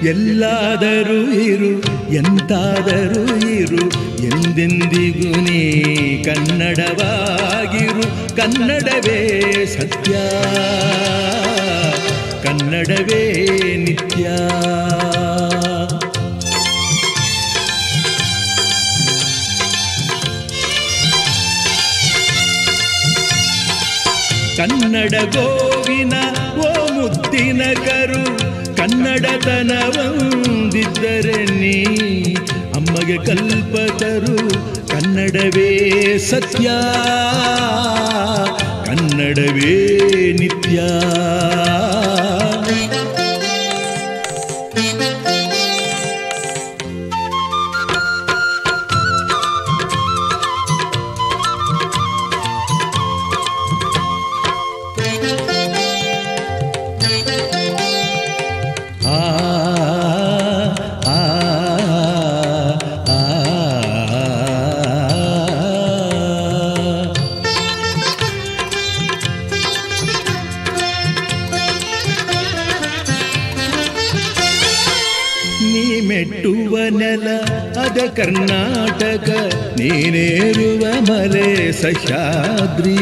ಎಲ್ಲಾದರೂ ಇರು ಎಂತಾದರೂ ಇರು ಎಂದೆಂದಿಗೂ ನೀ ಕನ್ನಡವಾಗಿರು ಕನ್ನಡವೇ ಸತ್ಯ ಕನ್ನಡವೇ ನಿತ್ಯ ಕನ್ನಡ ಗೋವಿನ ಓ ಮುದ್ದಿನ ಕರು ಕನ್ನಡತನವಂದಿದ್ದರೆ ನೀ ಅಮ್ಮಗೆ ಕಲ್ಪತರು ಕನ್ನಡವೇ ಸತ್ಯ ಕನ್ನಡವೇ ನಿತ್ಯ ಆ ಆ ಆ ಆ ನೀ ಮೆಟ್ಟುವ ನೆಲ ಅದ ಕರ್ನಾಟಕ ನೀನೇರುವ ಮಲೆ ಸಹ್ಯಾದ್ರಿ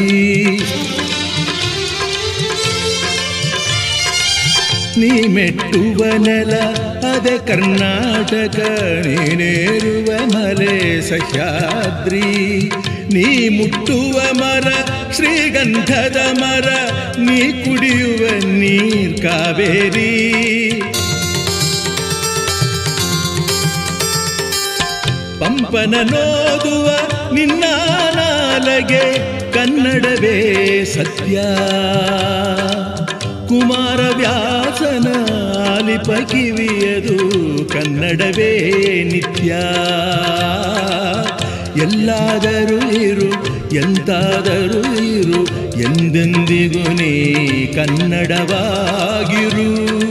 ನೀ ಮೆಟ್ಟುವ ನೆಲ ಅದ ಕರ್ನಾಟಕ ನೀನೇರುವ ಮಲೆ ಸಹ್ಯಾದ್ರಿ ನೀ ಮುಟ್ಟುವ ಮರ ಶ್ರೀಗಂಧದ ಮರ ನೀ ಕುಡಿಯುವ ನೀರ್ ಕಾವೇರಿ ಪಂಪನ ನೋದುವ ನಿನ್ನ ನಾಲಗೆ ಕನ್ನಡವೇ ಸತ್ಯ ಕುಮಾರ ವ್ಯಾಸನ ಆಲಿಪ ಕಿವಿಯದು ಕನ್ನಡವೇ ನಿತ್ಯ ಎಲ್ಲಾದರೂ ಇರು ಎಂತಾದರೂ ಇರು ಎಂದೆಂದಿಗೂ ನೀ ಕನ್ನಡವಾಗಿರು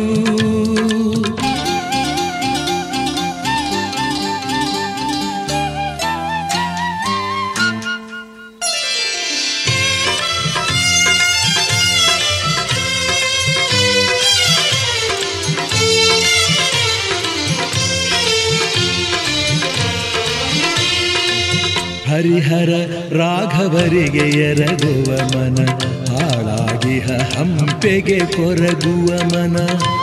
ಹರಿಹರ ರಾಘವರಿಗೆ ಎರಗುವ ಮನ ಹಾಳಾಗಿಹ ಹಂಪೆಗೆ ಕೊರಗುವ ಮನ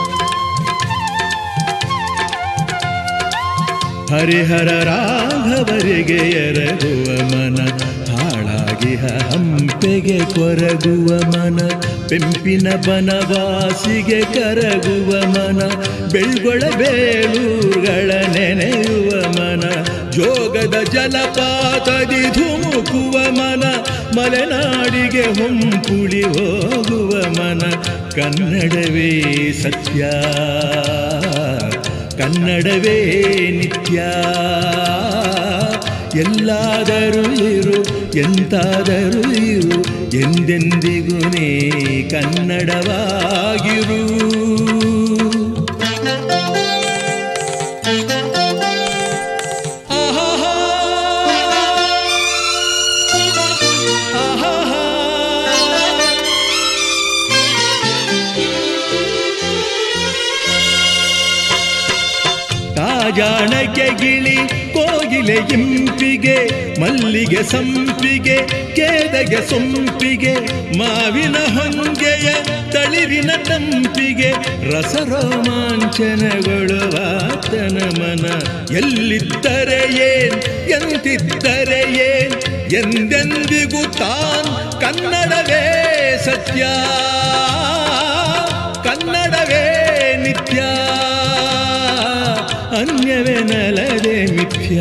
ಹರಿಹರ ರಾಘವರಿಗೆ ಎರಗುವ ಮನ ಹಾಳಾಗಿಹ ಹಂಪೆಗೆ ಕೊರಗುವ ಮನ ಪೆಂಪಿನ ಬನವಾಸಿಗೆ ಕರಗುವ ಮನ ಬೆಳ್ಗೊಳ ಬೇಳೂರುಗಳ ನೆನೆಯುವ ಮನ ಜೋಗದ ಜಲಪಾತದಿ ಧುಮುಕುವ ಮನ ಮಲೆನಾಡಿಗೆ ಹೊಂಪುಳಿ ಹೋಗುವ ಮನ ಕನ್ನಡವೇ ಸತ್ಯ ಕನ್ನಡವೇ ನಿತ್ಯ ಎಲ್ಲಾದರೂ ಇರು ಎಂತಾದರೂ ಇರು ಎಂದೆಂದಿಗೂ ನೀ ಕನ್ನಡವಾಗಿರು ಆಹಾಹಾ. ಆಹಾಹಾ. ಕಾಜಾಣಕ್ಕೆ ಗಿಳಿ ಕೋಗಿಲೆ ಇಂಪಿಗೆ ಮಲ್ಲಿಗೆ ಸಂಪಿಗೆ ಕೇದಗೆ ಸೊಂಪಿಗೆ ಮಾವಿನ ಹೊಂಗೆಯ ತಳಿರಿನ ತಂಪಿಗೆ ರಸರೋಮಾಂಚನಗೊಳ್ಳುವ ಆತನ ಮನ ಎಲ್ಲಿದ್ದರೆ ಏನ್ ಎಂತಿದ್ದರೆ ಏನ್ ಎಂದೆಂದಿಗೂ ತಾನ್ ಕನ್ನಡವೇ ಸತ್ಯ ಕನ್ನಡವೇ ನಿತ್ಯ ಅನ್ಯವೆನಲದೆ ಮಿಥ್ಯ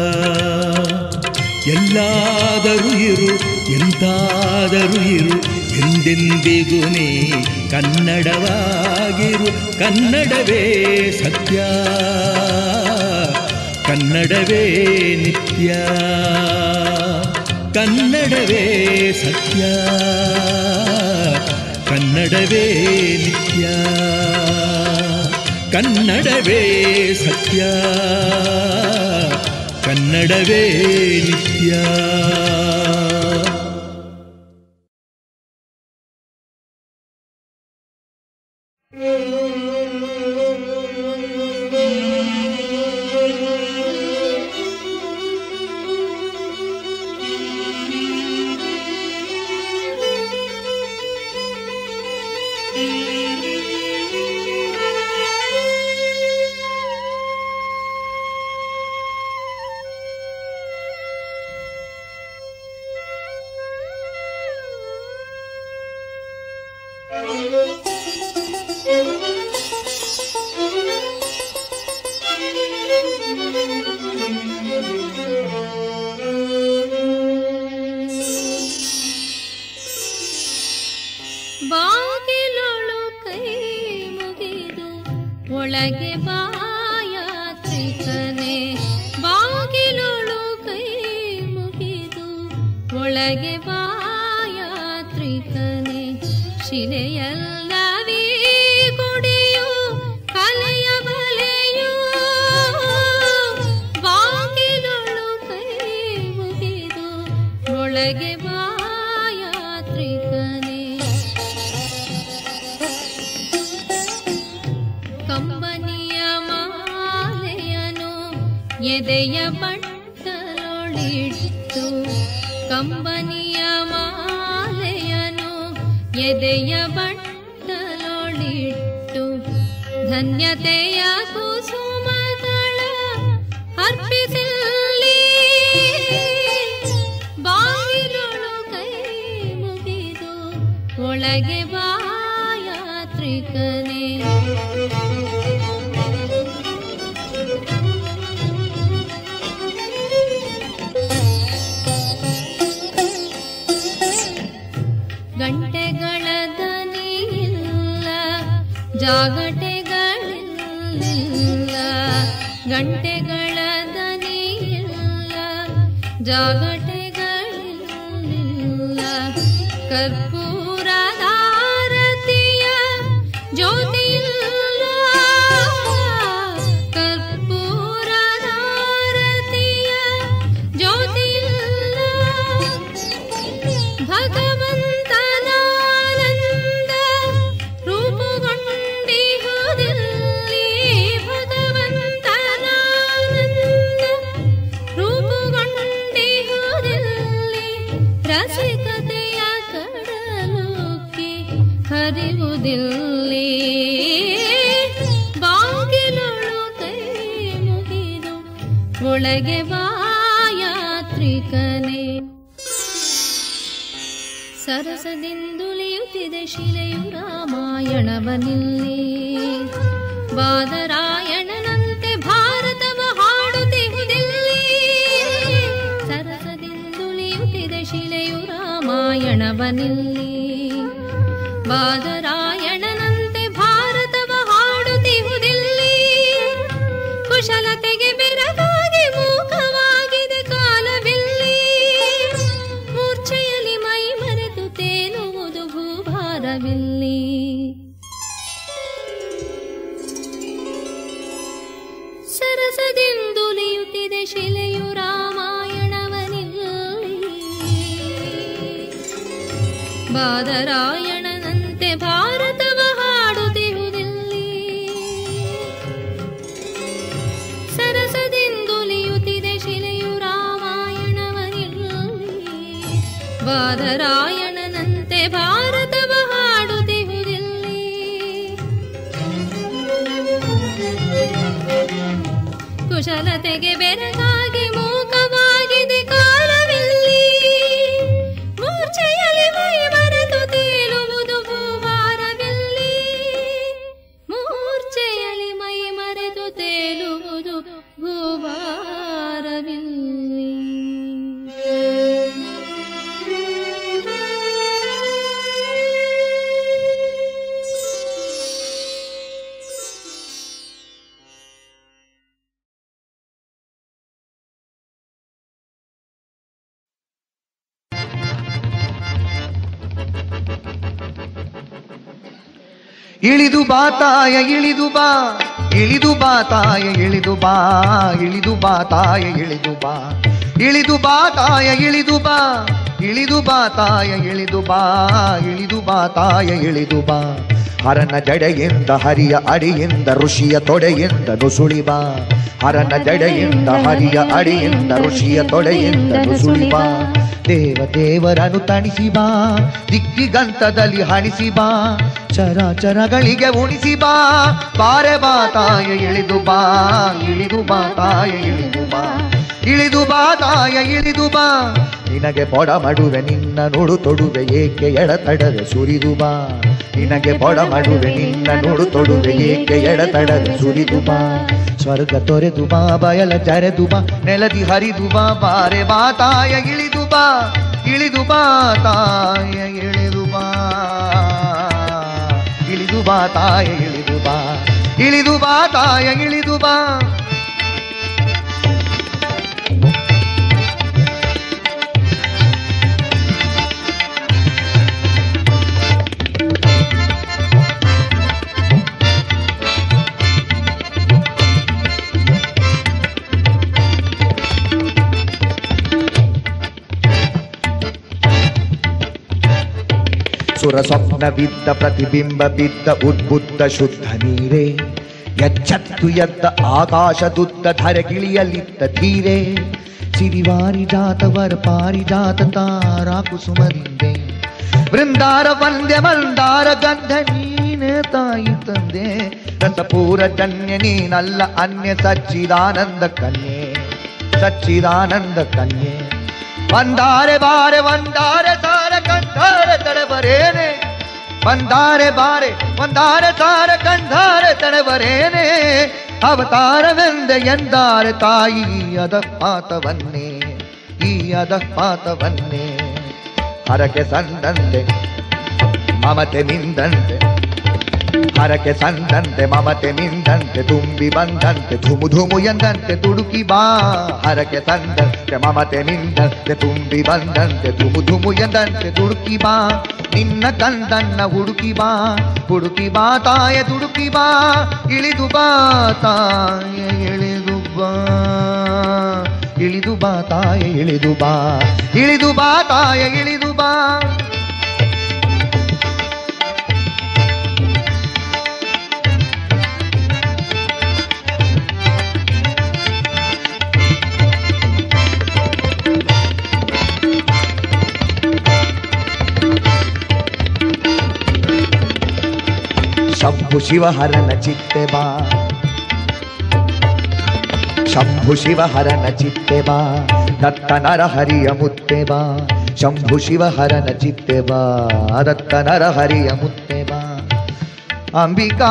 ಎಲ್ಲಾದರೂ ಇರು ಎಂತಾದರೂ ಇರು ಎಂದೆಂದಿಗೂ ನೀ ಕನ್ನಡವಾಗಿರು ಕನ್ನಡವೇ ಸತ್ಯ ಕನ್ನಡವೇ ನಿತ್ಯ ಕನ್ನಡವೇ ಸತ್ಯ ಕನ್ನಡವೇ ನಿತ್ಯ ಕನ್ನಡವೇ ಸತ್ಯ ಕನ್ನಡವೇ ನಿತ್ಯ Thank you. ಬಾಗಿಲೊಳು ಕೈ ಮುಗಿದು ಒಳಗೆ ಬಾಯಾತ್ರಿಕನೆ ಬಾಗಿಲೊಳು ಕೈ ಮುಗಿದು ಒಳಗೆ ಬಾಯಾತ್ರಿಕನೆ ಶಿಲೆಯಲ್ಲವೇ ಗುಡಿಯು ಕಲೆಯ ಬಲೆಯು ಬಾಗಿಲೊಳು ಕೈ ಮುಗಿದು ಒಳಗೆ ಬಾಯಾತ್ರಿಕನೆ ಕಂಬನಿಯ ಮಾಲೆಯನು ಎದೆಯ ಬಟ್ಟಲೊಳಿಟ್ಟು ಕಂಬನಿಯ ಮಾಲೆಯನು ಎದೆಯ ಬಟ್ಟಲೊಳಿಟ್ಟು ಧನ್ಯತೆಯ ಕುಸುಮಗಳ ಅರ್ಪಿಸಲಿ ಬಾಗಿಲೊಳು ಕೈ ಮುಗಿದು ಒಳಗೆ ಬಾಯಾತ್ರಿಕನೇ ಗಂಟೆಗಳ ದನಿಯಿಲ್ಲ ಜಾಗಟೆಗಳಿಲ್ಲ ಗಂಟೆಗಳ ದನಿಯಿಲ್ಲ ಜಾಗಟೆಗಳಿಲ್ಲ ಕರ್ಪೂರದಾರತಿಯ ಜ್ಯೋತಿಯಿಲ್ಲ ಕರ್ಪೂರದಾರತಿಯ ಜ್ಯೋತಿಯಿಲ್ಲ ಭಗವಂತನಾನಂದ ರೂಪುಗೊಂಡಿಹುದಲ್ಲಿ ಭಗವಂತನಾನಂದ ರೂಪುಗೊಂಡಿಹುದಲ್ಲಿ ರಸಿಕತೆಯ ಕಡಲುಕ್ಕಿ ಹರಿವುದಿಲ್ಲಿ ಬಾಗಿಲೊಳು ಕೈ ಮುಗಿದು ಒಳಗೆ ಬಾಯಾತ್ರಿಕನೇ ಸರಸದಿಂದುಲಿಯುತ್ತಿದೆ ಶಿಲೆಯು ರಾಮಾಯಣವನಿಲ್ಲಿ ಬಾದರಾಯಣನಂತೆ ಭಾರತವ ಹಾಡುತ್ತಿಹುದಿಲ್ಲಿ ಸರಸದಿಂದುಲಿಯುತ್ತಿದೆ ಶಿಲೆಯು ರಾಮಾಯಣವನಿಲ್ಲಿ ಬಾದರಾಯಣನಂತೆ ಭಾರತವ ಹಾಡುತ್ತಿಹುದಿಲ್ಲಿ ಕುಶಲತೆಗೆ ಬೆರಗಾಗಿ ಮೂಕವಾಗಿದೆ ಕಾಲವಿಲ್ಲಿ ಮೂರ್ಛೆಯಲ್ಲಿ ಮೈ ಮರೆತು ತೇಲುವುದು ಭೂಭಾರವಿಲ್ಲಿ ಸರಸದಿಂದುಲಿಯುತ್ತಿದೆ ಶಿಲೆಯು ರಾಮಾಯಣವನಿಲ್ಲಿ ಬಾದರಾಯಣನಂತೆ ಭಾರತವ ಹಾಡುತ್ತಿರುವುದಿಲ್ಲಿ ಸರಸದಿಂದುಲಿಯುತ್ತಿದೆ ಶಿಲೆಯು ರಾಮಾಯಣವನಿಲ್ಲಿ ಬಾದರಾಯಣನಂತೆ ಭಾರತವ ಹಾಡುತ್ತಿರುವುದಿಲ್ಲಿ ಕುಶಲತೆಗೆ ಬೆರಗಾಗಿ ಮೂಕವಾಗಿದೆ ಕಾಲವಿಲ್ಲಿ ಮೂರ್ಛೆಯಲ್ಲಿ ಮೈ ಮರೆತು ತೇಲುವುದು ಭೂಭಾರವಿಲ್ಲಿ ಮೂರ್ಛೆಯಲ್ಲಿ ಮೈ ಮರೆತು ತೇಲುವುದು ಭೂಭಾರವಿಲ್ಲಿ ಇಳಿದು ಬಾ ತಾಯ ಇಳಿದು ಬಾ ಇಳಿದು ಬಾ ತಾಯ ಇಳಿದು ಬಾ ಇಳಿದು ಬಾ ತಾಯ ಇಳಿದು ಬಾ ಇಳಿದು ಬಾ ತಾಯ ಇಳಿದು ಬಾ ಇಳಿದು ಬಾ ತಾಯ ಇಳಿದು ಬಾ ಇಳಿದು ಬಾ ತಾಯ ಇಳಿದು ಬಾ ಹರನ ಜಡೆಯಿಂದ ಹರಿಯ ಅಡಿಯಿಂದ ಋಷಿಯ ತೊಡೆಯಿಂದ ನುಸುಳಿ ಬಾ ಹರನ ಜಡೆಯಿಂದ ಹರಿಯ ಅಡಿಯಿಂದ ಋಷಿಯ ತೊಡೆಯಿಂದ ನುಸುಳಿ ಬಾ ದೇವ ದೇವರನು ತಣಿಸಿ ಬಾ ದಿಕ್ಕಿಗಂತದಲ್ಲಿ ಹಣಿಸಿ ಬಾ ಚರಾಚರಗಳಿಗೆ ಉಣಿಸಿ ಬಾ ಬಾರೆ ಬಾ ತಾಯ ಇಳಿದು ಬಾ ಇಳಿದು ಬಾ ತಾಯ ಇಳಿದು ಬಾ ಇಳಿದು ಬಾ ತಾಯ ಇಳಿದು ಬಾ ನಿನಗೆ ಪೊಡ ಮಡುವೆ ನಿನ್ನ ನುಡು ತೊಡುವೆ ಏಕೆ ಎಡತಡವೆ ಸುರಿದು ಬಾ ನಿನಗೆ ಬೊಡ ಮಾಡುವೆ ನಿನ್ನ ನೋಡು ತೊಡುವೆ ಏಕೆ ಎಡತಡದೆ ಸುರಿದು ಬಾ ಸ್ವರ್ಗ ತೊರೆದು ಬಾ ಬಯಲ ಜರೆದು ಬಾ ನೆಲದಿ ಹರಿದು ಬಾ ಬಾರೆ ಬಾ ತಾಯ ಇಳಿದು ಬಾ ಇಳಿದು ಬಾ ತಾಯ ಇಳಿದು ಬಾ ಇಳಿದು ಬಾ ತಾಯ ಇಳಿದು ಬಾ ಇಳಿದು ಬಾ ತಾಯ ಇಳಿದು ಬಾ ಸುರ ಸ್ವಪ್ನ ಬಿದ್ದ ಪ್ರತಿಬಿಂಬ ಬಿದ್ದ ಉದ್ಬುದ್ಧ ಶುದ್ಧ ನೀರೇ ಎಚ್ಚತ್ತು ಎದ್ದ ಆಕಾಶದುದ್ದ ಧರೆಗಿಳಿಯಲಿದ್ದ ಧೀರೆ ಸಿರಿವಾರಿ ಜಾತವರ ಪಾರಿಜಾತ ತಾರಾ ಕುಸುಮದಿಂದೆ ಬೃಂದಾರ ವಂದ್ಯ ಮಂದಾರ ಗಂಧ ನೀನೆ ತಾಯಿ ತಂದೆ ರಸಪೂರ ಜನ್ಯ ನೀನಲ್ಲ ಅನ್ಯ ಸಚ್ಚಿದಾನಂದ ಕನ್ಯೆ ಸಚ್ಚಿದಾನಂದ ಕನ್ಯೆ ಬಂದಾರೆ ಬಾರೆ ಒಂದಾರೆ ಸಾರ ಕಂಧಾರೆ ತಡಬರೇನೆ ಬಂದಾರೆ ಬಾರೆ ಒಂದಾರೆ ಸಾರ ಕಂಧಾರೆ ತಡಬರೇನೆ ಅವತಾರವೆಂದ ಎಂದಾರೆ ತಾಯಿ ಅದ ಪಾತವನ್ನೇ ಈ ಅದ ಪಾತವನ್ನೇ ಹರಕೆ ಸಂದಂತೆ ಮಮತೆ ಮಿಂದಂತೆ ಹರಕೆ ಸಂದಂತೆ ಮಮತೆ ಮಿಂದಂತೆ ತುಂಬಿ ಬಂದಂತೆ ಧುಮು ಧುಮು ಎಂದಂತೆ ತುಡುಕಿ ಬಾ ಹರಕೆ ಸಂದಂತೆ ಮಮತೆ ಮಿಂದಂತೆ ತುಂಬಿ ಬಂದಂತೆ ಧುಮು ಧುಮು ಎಂದಂತೆ ತುಡುಕಿ ಬಾ ನಿನ್ನ ಕಂದನ್ನ ಹುಡುಕಿ ಬಾ ಹುಡುಕಿ ಬಾ ತಾಯ ದುಡುಕಿ ಬಾ ಇಳಿದು ಬಾ ತಾಯ ಇಳಿದು ಬಾ ಇಳಿದು ಬಾ ತಾಯ ಇಳಿದು ಬಾ ಇಳಿದು ಬಾ ತಾಯ ಇಳಿದು ಬಾ ಶಂಭು ಶಿವಹರನ ಚಿತ್ತೆ ಬಾ ಶಂಭು ಶಿವಹರನ ಚಿತ್ತೆ ಬಾ ದತ್ತ ನರಹರಿಯ ಮುತ್ತೆ ಬಾ ಶಂಭು ಶಿವಹರನ ಚಿತ್ತೆ ಬಾ ದತ್ತ ನರಹರಿಯ ಮುತ್ತೆ ಬಾ ಅಂಬಿಕಾ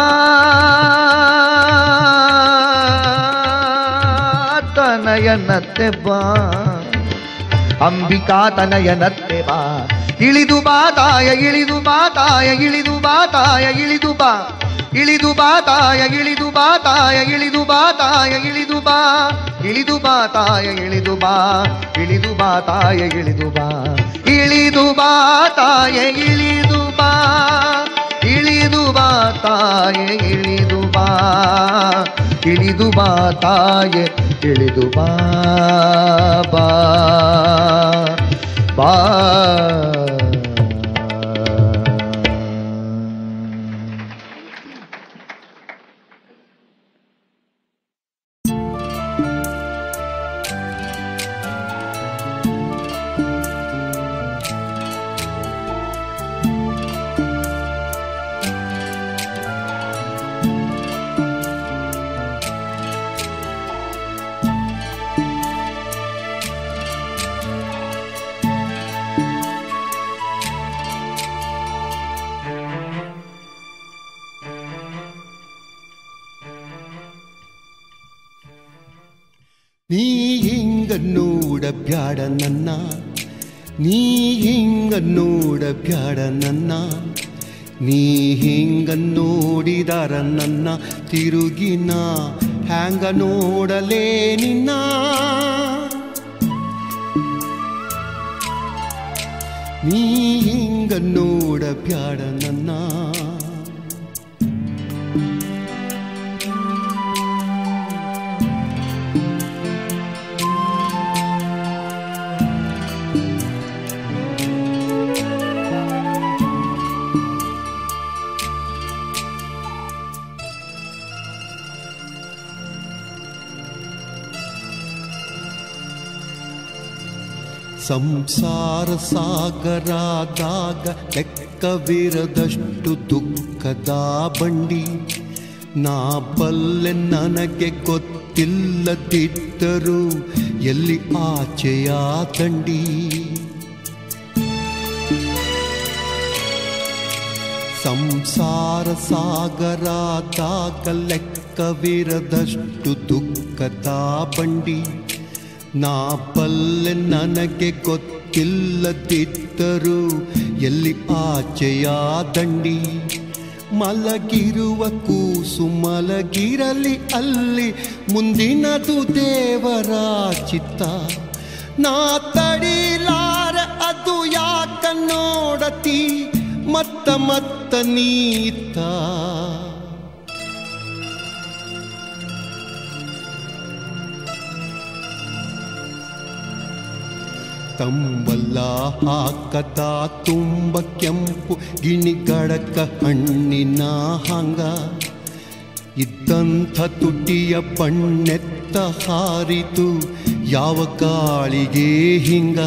ತನಯನತ್ತೆ ಬಾ ಅಂಬಿಕಾ ತನಯನತ್ತೆ ಬಾ ಇಳಿದು ಬಾ ತಾಯ ಇಳಿದು ಬಾ ತಾಯ ಇಳಿದು ಬಾ ತಾಯ ಇಳಿದು ಬಾ ಇಳಿದು ಬಾ ತಾಯ ಇಳಿದು ಬಾ ತಾಯ ಇಳಿದು ಬಾ ತಾಯ ಇಳಿದು ಬಾ ಇಳಿದು ಬಾ ತಾಯ ಇಳಿದು ಬಾ ಇಳಿದು ಬಾ ತಾಯ ಇಳಿದು ಬಾ ಇಳಿದು ಬಾ ತಾಯ ಇಳಿದು ಬಾ ಇಳಿದು ಬಾ ತಾಯ ಇಳಿದು ಬಾ ಇಳಿದು ಬಾ ತಾಯ ಇಳಿದು ಬಾ ಬಾ ಬಾ ನೀ ಹಿಂಗ ನೋಡ ಬ್ಯಾಡ ನನ್ನ ನೀ ಹಿಂಗ ನೋಡ ಬ್ಯಾಡ ನನ್ನ ನೀ ಹಿಂಗ ನೋಡಿದಾರ ನನ್ನ ತಿರುಗಿನ ಹ್ಯಾಂಗ ನೋಡಲೇ ನಿನ್ನ ನೀ ಹಿಂಗ ನೋಡ ಬ್ಯಾಡ ನನ್ನ ಸಂಸಾರ ಸಾಗರಾದಾಗ ಲೆಕ್ಕವಿರದಷ್ಟು ದುಃಖದ ಬಂಡಿ ನಾ ಬಲ್ಲೆ ನನಗೆ ಗೊತ್ತಿಲ್ಲದಿದ್ದರೂ ಎಲ್ಲಿ ಆಚೆಯ ದಂಡಿ ಸಂಸಾರ ಸಾಗರಾದಾಗ ಲೆಕ್ಕವಿರದಷ್ಟು ದುಃಖದ ಬಂಡಿ ನಾ ಬಲ್ಲೆ ನನಗೆ ಗೊತ್ತಿಲ್ಲದಿದ್ದರೂ ಎಲ್ಲಿ ಆಚೆಯ ದಂಡಿ ಮಲಗಿರುವ ಕೂಸು ಮಲಗಿರಲಿ ಅಲ್ಲಿ ಮುಂದಿನದು ದೇವರ ಚಿತ್ತ ನಾ ತಡಿಲಾರ ಅದು ಯಾಕ ನೋಡತಿ ಮತ್ತ ಮತ್ತ ನೀತ ತಂಬಲ್ಲ ಹಾಕದ ತುಂಬ ಕೆಂಪು ಗಿಣಿಗಡಕ ಹಣ್ಣಿನ ಹಂಗ ಇದ್ದಂಥ ತುಟಿಯ ಬಣ್ಣೆತ್ತ ಹಾರಿತು ಯಾವ ಗಾಳಿಗೆ ಹಿಂಗ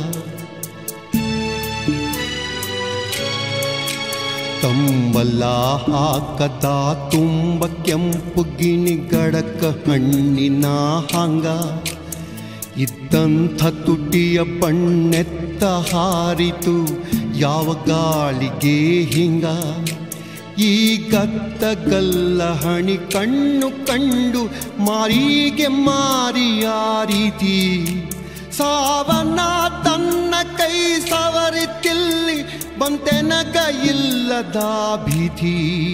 ತಂಬಲ್ಲ ಹಾಕದ ತುಂಬ ಕೆಂಪು ಗಿಣಿಗಡಕ ಹಣ್ಣಿನ ಹಂಗ ಇದ್ದಂಥ ತುಟಿಯ ಬಣ್ಣೆತ್ತ ಹಾರಿತು ಯಾವ ಗಾಳಿಗೆ ಹಿಂಗ ಈ ಗತ್ತಗಲ್ಲ ಹಣಿ ಕಣ್ಣು ಕಂಡು ಮಾರಿಗೆ ಮಾರಿಯ ರೀತಿ ಸಾವನ ತನ್ನ ಕೈ ಸವರಿತಿಲ್ಲಿ ಬಂತೆನಗ ಇಲ್ಲದ ಭೀತಿ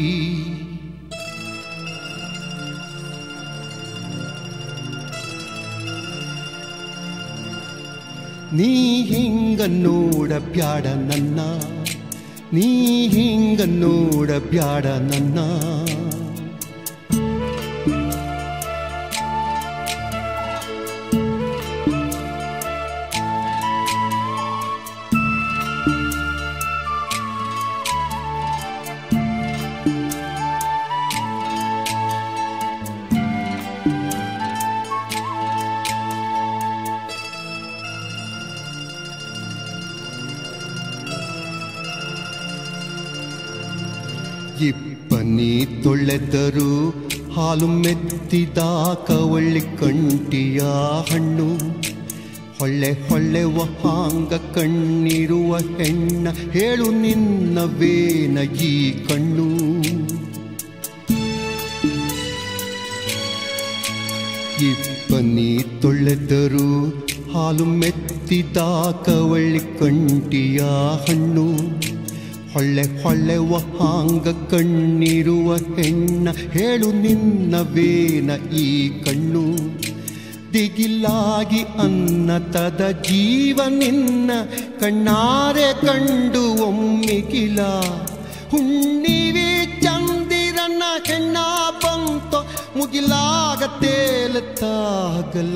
ನೀ ಹಿಂಗ ನೋಡ ಬ್ಯಾಡ ನನ್ನ ನೀ ಹಿಂಗ ನೋಡ ಬ್ಯಾಡ ನನ್ನ ಇಬ್ಬನಿ ತೊಳೆದರು ಹಾಲು ಮೆತ್ತಿದ ಕವಳ್ಳಿ ಕಂಟಿಯ ಹಣ್ಣು ಹೊಳ್ಳೆ ಹೊಳ್ಳೆವ ಹಾಂಗ ಕಣ್ಣಿರುವ ಹೆಣ್ಣ ಹೇಳು ನಿನ್ನವೇನ ಈ ಕಣ್ಣು ಇಬ್ಬನಿ ತೊಳೆದರು ಹಾಲು ಮೆತ್ತಿದ ಕವಳ್ಳಿ ಕಂಟಿಯ ಹಣ್ಣು ಹೊಳ್ಳೆ ಹೊಳ್ಳೆವ ಹಾಂಗ ಕಣ್ಣಿರುವ ಹೆಣ್ಣ ಹೇಳು ನಿನ್ನವೇನ ಈ ಕಣ್ಣು ದಿಗಿಲಾಗಿ ಅನ್ನತದ ಜೀವ ನಿನ್ನ ಕಣ್ಣಾರೆ ಕಂಡು ಒಮ್ಮಿಗಿಲ ಹುಣ್ಣಿವಿ ಚಂದಿರನ ಹೆಣ್ಣ ಬಂತೋ ಮುಗಿಲಾಗ ತೇಲತ್ತಾಗಲ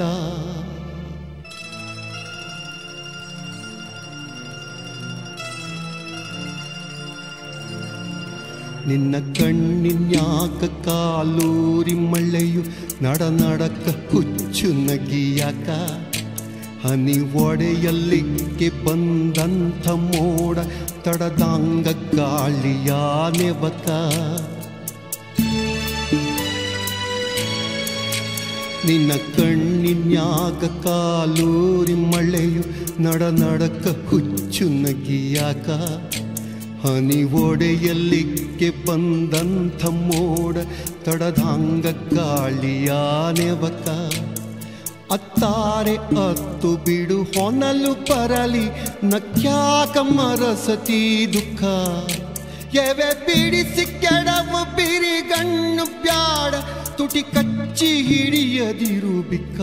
ನಿನ್ನ ಕಣ್ಣಿನ್ಯಾಕ ಕಾಲೂರಿ ಮಳೆಯು ನಡ ನಡಕ ಹುಚ್ಚು ನಗಿಯಾಕ ಹನಿ ಒಡೆಯಲ್ಲಿಕ್ಕೆ ಬಂದಂಥ ಮೋಡ ತಡದಂಗ ಗಾಳಿಯ ನೆವಕ ನಿನ್ನ ಕಣ್ಣಿನ್ಯಾಗ ಕಾಲೂರಿ ಮಳೆಯು ನಡ ನಡಕ ಹುಚ್ಚು ನಗಿಯಾಕ ಹನಿ ಒಡೆಯಲ್ಲಿಕ್ಕೆ ಬಂದಂಥ ಮೋಡ ತಡದಂಗ ಗಾಳಿಯ ನೆವಕ ಅತ್ತಾರೆ ಅತ್ತು ಬಿಡು ಹೊನಲು ಬರಲಿ ನಕ್ಯಾಕ ಮರಸತಿ ದುಃಖ ಎವೆ ಬಿಡಿಸಿ ಕೆಡವು ಬಿರಿಗಣ್ಣು ಬ್ಯಾಡ ತುಟಿ ಕಚ್ಚಿ ಹಿಡಿಯದಿರು ಬಿಕ್ಕ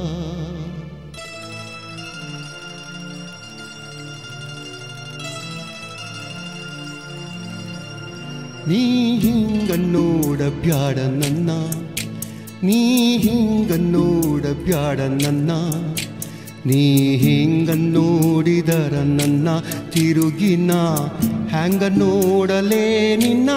ನೀ ಹಿಂಗ ನೋಡ ಬ್ಯಾಡ ನನ್ನ ನೀ ಹಿಂಗ ನೋಡ ಬ್ಯಾಡ ನನ್ನ ನೀ ಹಿಂಗ ನೋಡಿದರ ನನ್ನ ತಿರುಗಿನ ಹ್ಯಾಂಗ ನೋಡಲೇ ನಿನ್ನ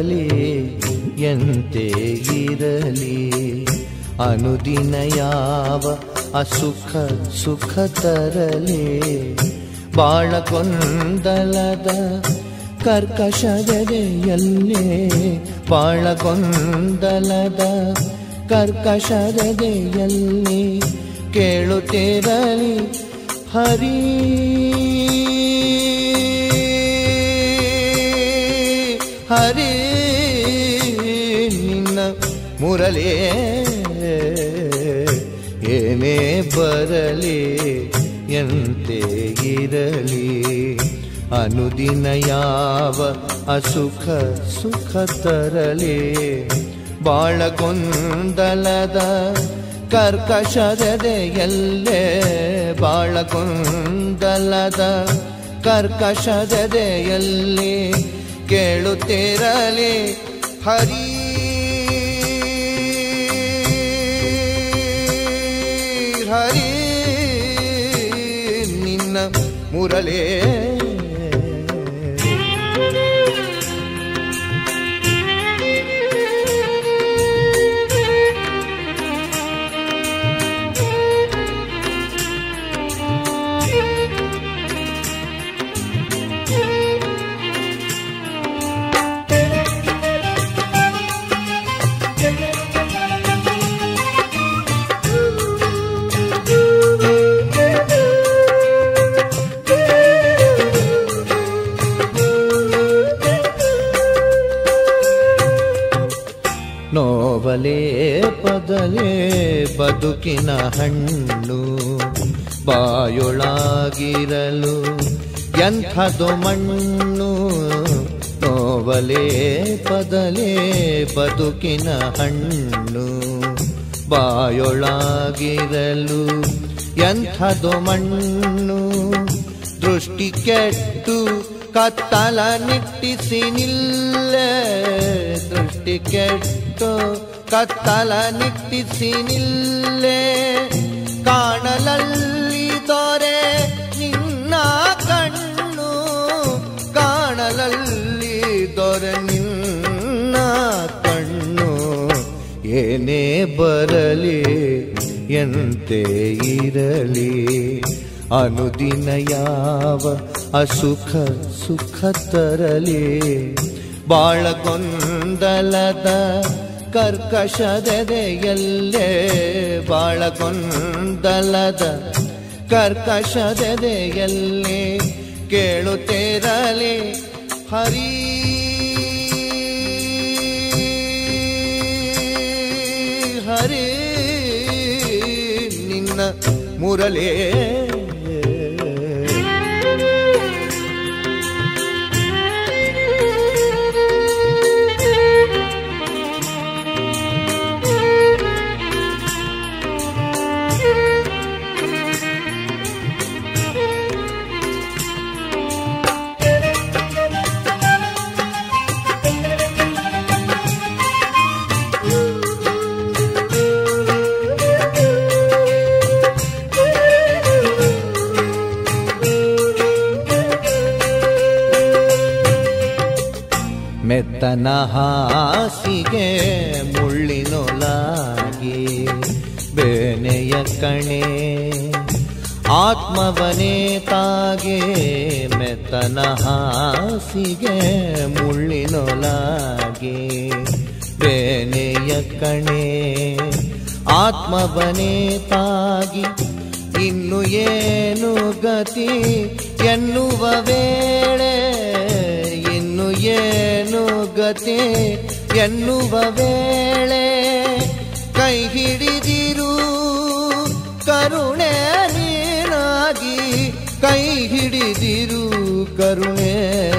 ತರಲಿ ಎಂತೆ ಇರಲಿ ಅನುದಿನ ಯಾವ ಅಸುಖ ಸುಖ ತರಲಿ ಬಾಳ ಗೊಂದಲದ ಕರ್ಕಶದೆಯಲ್ಲೇ ಬಾಳ ಗೊಂದಲದ ಕರ್ಕಶದೆಯಲ್ಲಿ ಕೇಳುತ್ತಿರಲಿ ಹರಿ ಹರಿ ನಿನ್ನ ಮುರಳೇ ಏನೇ ಬರಲಿ ಎಂತೆ ಇರಲಿ ಅನುದಿನ ಯಾವ ಅಸುಖ ಸುಖ ತರಲಿ ಬಾಳ ಗೊಂದಲದ ಕರ್ಕಶದೆಯಲ್ಲೇ ಬಾಳ ಗೊಂದಲದ ಕರ್ಕಶದೆಯಲ್ಲಿ ಕೇಳುತ್ತಿರಲಿ ಹರಿ ಹರಿ ನಿನ್ನ ಮುರಳೇ ನೋವಲೇ ಪದಲೇ ಬದುಕಿನ ಹಣ್ಣು ಬಾಯೊಳಾಗಿರಲು ಎಂಥದು ಮಣ್ಣು ನೋವಲೇ ಪದಲೇ ಬದುಕಿನ ಹಣ್ಣು ಬಾಯೊಳಾಗಿರಲು ಎಂಥದು ಮಣ್ಣು ದೃಷ್ಟಿ ಕೆಟ್ಟು ಕತ್ತಲ ನಿಟ್ಟಿಸಿ ನಿಲ್ಲೆ ದೃಷ್ಟಿ ಕೆಟ್ಟು ಕತ್ತಲ ನಿಟ್ಟಿಸಿ ನಿಲ್ಲೆ ಕಾಣಲಲ್ಲಿ ದೊರೆ ನಿನ್ನ ಕಣ್ಣು ಕಾಣಲಲ್ಲಿ ದೊರೆ ನಿನ್ನ ಕಣ್ಣು ಏನೇ ಬರಲಿ ಎಂತೆ ಇರಲಿ ಅನುದಿನ ಯಾವ ಅಸುಖ ಸುಖ ತರಲಿ ಬಾಳ ಗೊಂದಲದ ಕರ್ಕಶದೆಯಲ್ಲೇ ಬಾಳ ಗೊಂದಲದ ಕರ್ಕಶದೆಯಲ್ಲೇ ಕೇಳುತ್ತಿರಲಿ ಹರಿ ಹರಿ ನಿನ್ನ ಮುರಳೇ ಮೆತ್ತನ ಹಾಸಿಗೆ ಮುಳ್ಳಿನೊಲಾಗಿ ಬೇನೆಯ ಕಣೆ ಆತ್ಮವನೇ ತಾಗೆ ಮೆತ್ತನ ಹಾಸಿಗೆ ಮುಳ್ಳಿನೊಲಾಗಿ ಬೇನೆಯ ಕಣೆ ಆತ್ಮವನೇ ತಾಗಿ ಇನ್ನು ಏನು ಗತಿ ಎನ್ನುವ ವೇಳೆ ಇನ್ನು ಏನು ಗತಿ ಎನ್ನುವ ವೇಳೆ ಕೈ ಹಿಡಿದಿರು ಕರುಣೆ ನೀನಾಗಿ ಕೈ ಹಿಡಿದಿರು ಕರುಣೆ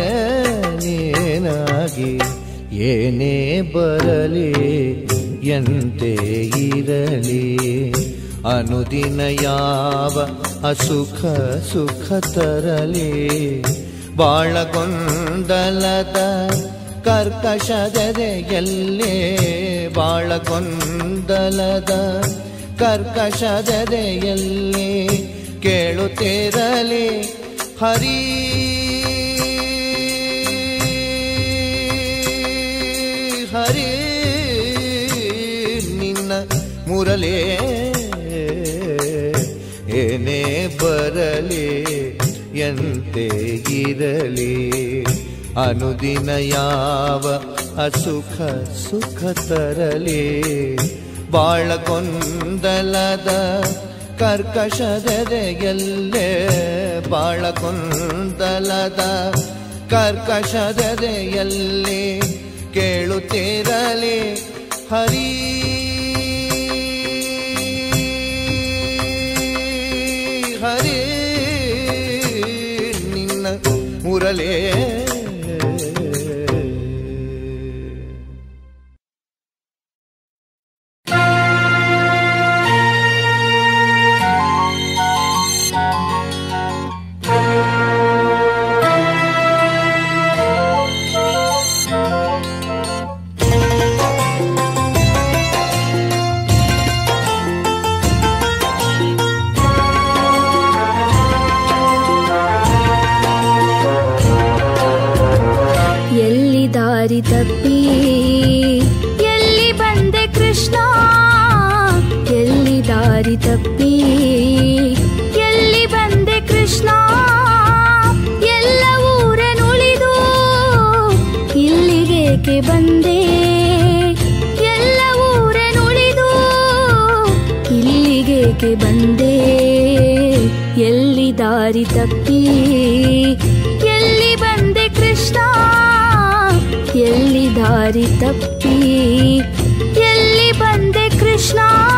ನೀನಾಗಿ ಏನೇ ಬರಲಿ ಎಂತೆ ಇರಲಿ ಅನುದಿನ ಯಾವ ಅಸುಖ ಸುಖ ತರಲಿ ಬಾಳ ಗೊಂದಲದ ಕರ್ಕಶದೆಯಲ್ಲೇ ಬಾಳ ಗೊಂದಲದ ಕರ್ಕಶದೆಯಲ್ಲೇ ಕೇಳುತ್ತಿರಲಿ ಹರಿ ಹರಿ ನಿನ್ನ ಮುರಲೇ ಏನೇ ಬರಲಿ ಎಂತೆ ಇರಲಿ ಅನುದಿನ ಯಾವ ಅಸುಖ ಸುಖ ತರಲಿ ಬಾಳ ಗೊಂದಲದ ಕರ್ಕಶದೆಯಲ್ಲೇ ಬಾಳ ಗೊಂದಲದ ಕರ್ಕಶದೆಯಲ್ಲಿ ಕೇಳುತ್ತಿರಲಿ ಹರಿ ಹರಿ ನಿನ್ನ ಮುರಲೇ ಎಲ್ಲಿ ದಾರಿ ತಪ್ಪಿ ಎಲ್ಲಿ ಬಂದೆ ಕೃಷ್ಣ ಎಲ್ಲಿ ದಾರಿ ತಪ್ಪಿ ಎಲ್ಲಿ ಬಂದೆ ಕೃಷ್ಣ ಎಲ್ಲ ಊರನುಳಿದು ಇಲ್ಲಿಗೇಕೆ ಬಂದೆ ಎಲ್ಲ ಊರನುಳಿದು ಇಲ್ಲಿಗೇಕೆ ಬಂದೆ ಎಲ್ಲಿ ದಾರಿ ತಪ್ಪಿ ಎಲ್ಲಿ ಬಂದೆ ಕೃಷ್ಣ ಎಲ್ಲಿ ದಾರಿ ತಪ್ಪಿ ಎಲ್ಲಿ ಬಂದೆ ಕೃಷ್ಣ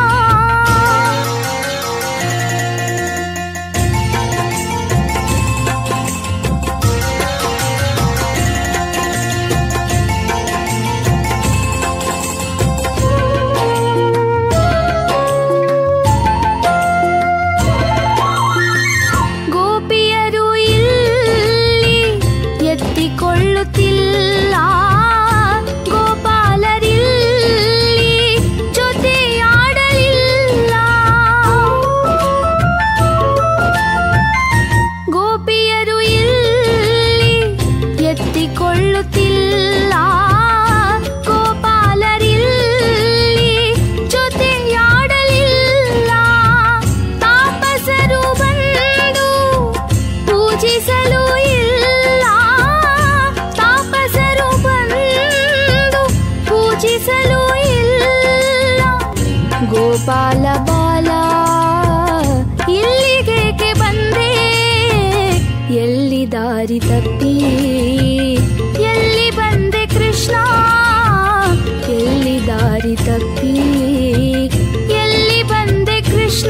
ಗೋಪಿಯರು ಇಲ್ಲಿ ಎತ್ತಿಕೊಳ್ಳುತ್ತಿಲ್ಲ ಗೋಪಾಲರಿಲ್ಲಿ ಜೊತೆಯಾಡಲಿಲ್ಲ ಗೋಪಿಯರು ಇಲ್ಲಿ ಎತ್ತಿಕೊಳ್ಳುತ್ತಿಲ್ಲ ಗೋಪಾಲರಿಲ್ಲಿ ಜೊತೆಯಾಡಲಿಲ್ಲ ತಾಪಸರು ಬಂದು ಪೂಜಿಸಲು ಇಲ್ಲ ತಾಪಸರು ಬಂದು ಪೂಜಿಸಲು ಇಲ್ಲ ಗೋಪಾಲ ಬಾಲ ಇಲ್ಲಿಗೇಕೆ ಬಂದೆ ಎಲ್ಲಿ ದಾರಿ ತಪ್ಪಿ ಎಲ್ಲಿ ಬಂದೆ ಕೃಷ್ಣ ಎಲ್ಲಿ ದಾರಿ ತಪ್ಪಿ ಎಲ್ಲಿ ಬಂದೆ ಕೃಷ್ಣ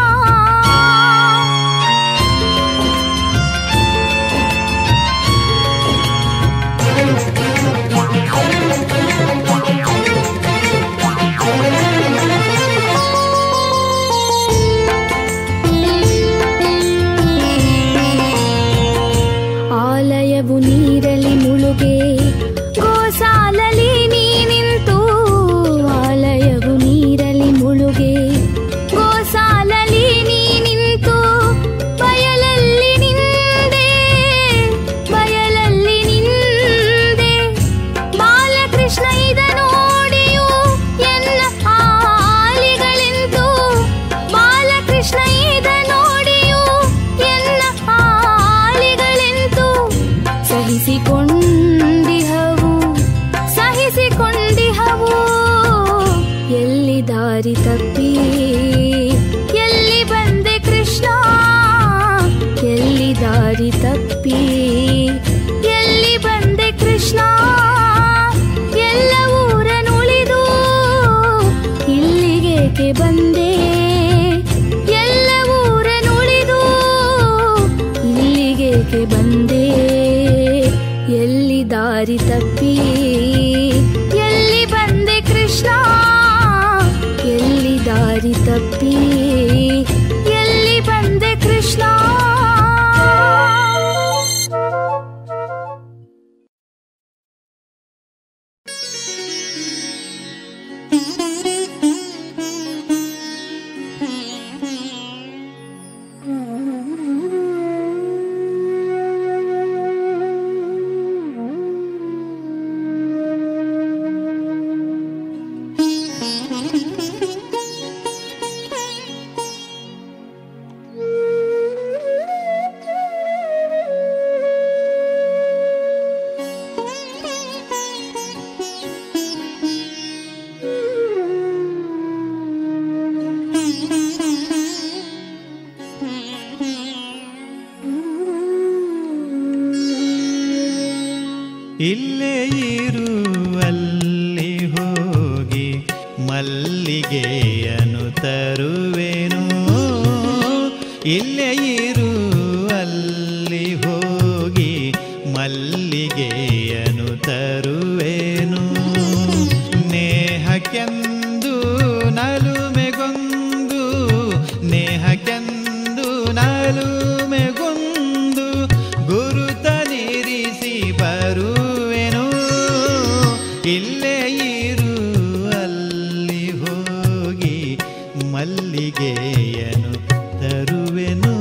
ಆಲಯವು ನೀರಲಿ ಮುಳುಗೆ ಗೋಸಾಲಲಿ ನೀ ನಿಂತು ಆಲಯವು ನೀರಲಿ ಮುಳುಗೆ ಗೋಸಾಲಲಿ ನೀ ನಿಂತು ಬಯಲಲ್ಲಿ ನಿಂದೆ ಬಯಲಲ್ಲಿ ನಿಂದೆ ಬಾಲಕೃಷ್ಣ ಇದ ನೋಡಿಯು ಎನ್ನ ಆಲಿಗಳೆಂದು ಬಾಲಕೃಷ್ಣ ಇದ ನೋಡಿಯು ಎನ್ನ ಆಲಿಗಳೆಂದು ಸಹಿಸಿಕೊಂಡಿಹವು ಸಹಿಸಿಕೊಂಡಿಹವು ಎಲ್ಲಿ ದಾರಿ ತಪ್ಪಿ ಎಲ್ಲಿ ಬಂದೆ ಕೃಷ್ಣ ಎಲ್ಲಿ ದಾರಿ ತಪ್ಪಿ ಎಲ್ಲಿ ಬಂದೆ ಕೃಷ್ಣ ಎಲ್ಲ ಊರನುಳಿದು ಇಲ್ಲಿಗೇಕೆ ಬಂದೆ ಎಲ್ಲ ಊರನುಳಿದು ಇಲ್ಲಿಗೇಕೆ ಬಂದೆ ಎಲ್ಲಿ ದಾರಿ ತಪ್ಪಿ ಎಲ್ಲಿ ಬಂದೆ ಕೃಷ್ಣ ಎಲ್ಲಿ ದಾರಿ ಇಲ್ಲೇ ಇರುವಲ್ಲಿ ಹೋಗಿ ಮಲ್ಲಿಗೆಯನು ತರುವೆನು ಇಲ್ಲೇ ಇರುವಲ್ಲಿ ಹೋಗಿ ಮಲ್ಲಿಗೆಯನು ತರುವೆನು ನೇಹಕ್ಕೆಂದು ನಲುಮೆಗೊಂದು ನೇಹಕ್ಕೆಂದು ನಲುಮೆಗೊಂದು ಗುರುತ ನಿರಿಸಿ ಬರುವೆನು ಇಲ್ಲೇ ಇರು ಅಲ್ಲಿ ಹೋಗಿ ಮಲ್ಲಿಗೆಯನು ತರುವೆನು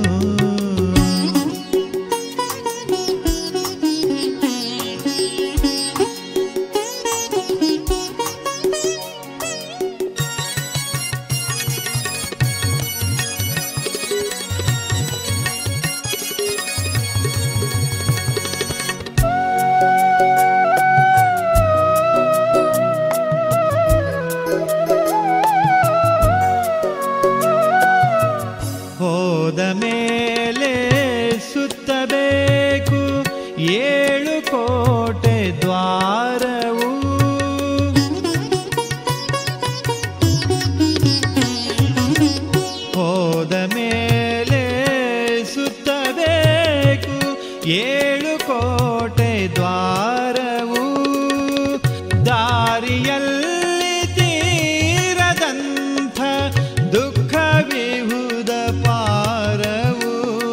ಹೋದ ಮೇಲೆ ಸುತ್ತಬೇಕು ಏಳು ಕೋಟೆ ದ್ವಾರವು ಹೋದ ಮೇಲೆ ಸುತ್ತಬೇಕು ಏಳು ಕೋಟೆ ದ್ವಾರವು ದಾರಿಯಲ್ಲಿ ತೀರದಂಥ ದುಃಖ ವಿಹುದ ಪಾರವು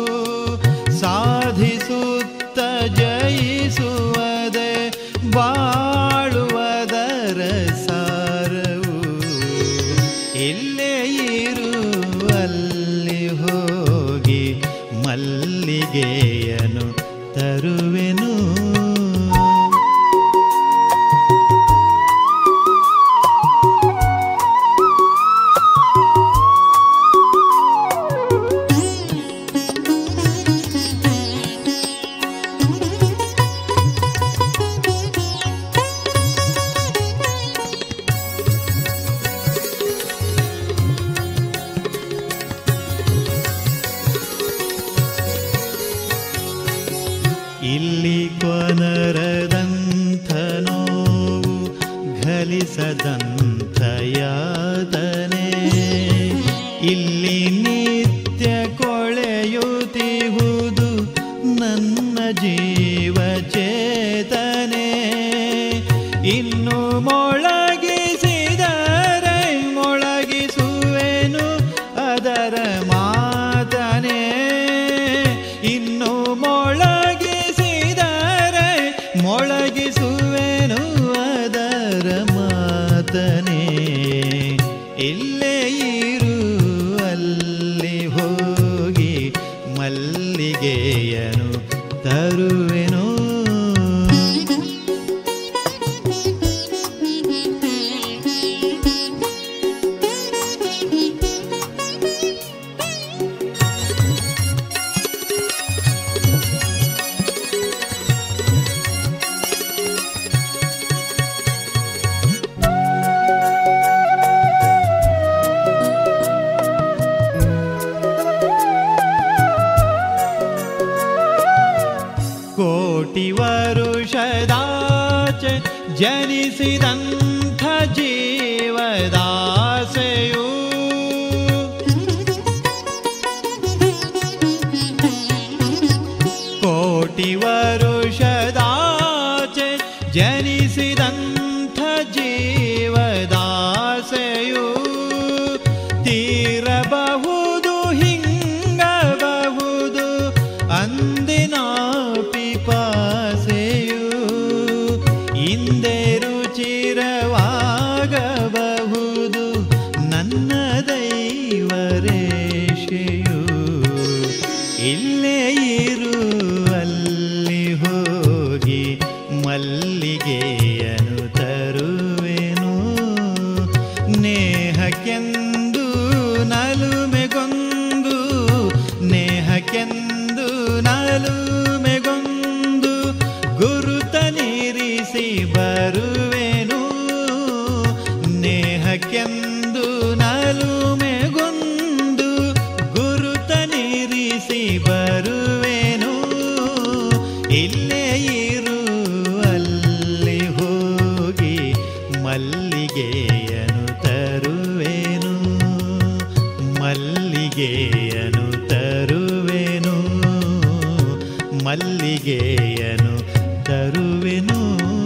ಸಾಧಿಸುತ್ತ ಜಯಿಸುವುದೇ ಬಾಳುವುದರ ಸಾರವು ಇಲ್ಲೇ ಇರು ಅಲ್ಲಿ ಹೋಗಿ ಮಲ್ಲಿಗೆಯನು ತರುವೆನು ಇಲ್ಲಿ ಕೊನರದಂಥ ನೋವು ಘಲಿಸದಂಥ ಯಾತನೆ ಇಲ್ಲಿ ನಿತ್ಯ ಕೊಳೆಯುತ್ತಿಹುದು ನನ್ನ ಜೀವ ಚೇತನೆ ಇನ್ನು ಮೊಳಗಿಸಿದರೆ ಮೊಳಗಿಸುವೆನು ಅದರ ಮಾತನೆ ಇನ್ನು ಮೊಳಗಿಸಿದರೆ ಮೊಳಗಿಸುವೆನು ಅದರ ಮಾತನೆ ಇಲ್ಲೇ ಇರು ಅಲ್ಲಿ ಹೋಗಿ ಮಲ್ಲಿಗೆಯನು ತರುವೆನು ಕೋಟಿ ವರುಷದಾಚೆ ಜನಿಸಿದಂಥ ಜೀವದಾಸೆಯು ಕೋಟಿ ವರುಷದಾಚೆ ಜನಿಸಿದಂಥ ಜೀವದಾಸೆಯು ತೀರಬಹುದು ಹಿಂಗಬಹುದು ಅಂದಿನ ಪಿಪಾಸೆಯು ಹಿಂದೆ ರುಚಿರವಾಗಬಹುದು ನನ್ನ ದೈವರೇಷೆಯು ಇಲ್ಲೇ ಇರು ಅಲ್ಲಿ ಹೋಗಿ ಮಲ್ಲಿಗೆಯನು ತರುವೆನು ನೇಹಕ್ಕೆಂದು ನಲುಮೆಗೊಂದು ನೇಹಕ್ಕೆಂದು ನಲುಮೆಗೊಂದು ಗುರುತ ನಿರಿಸಿ ಬರುವೆನು ನೇಹಕ್ಕೆಂದು ನಲುಮೆಗೊಂದು ಗುರುತ ನಿರಿಸಿ ಬರುವೆನು ಇಲ್ಲೇ ಇರು ಅಲ್ಲಿ ಮಲ್ಲಿಗೆಯನು ತರುವೆನು ಮಲ್ಲಿಗೆಯನು ತರುವೆನು ಮಲ್ಲಿಗೆಯನು ತರುವೆನು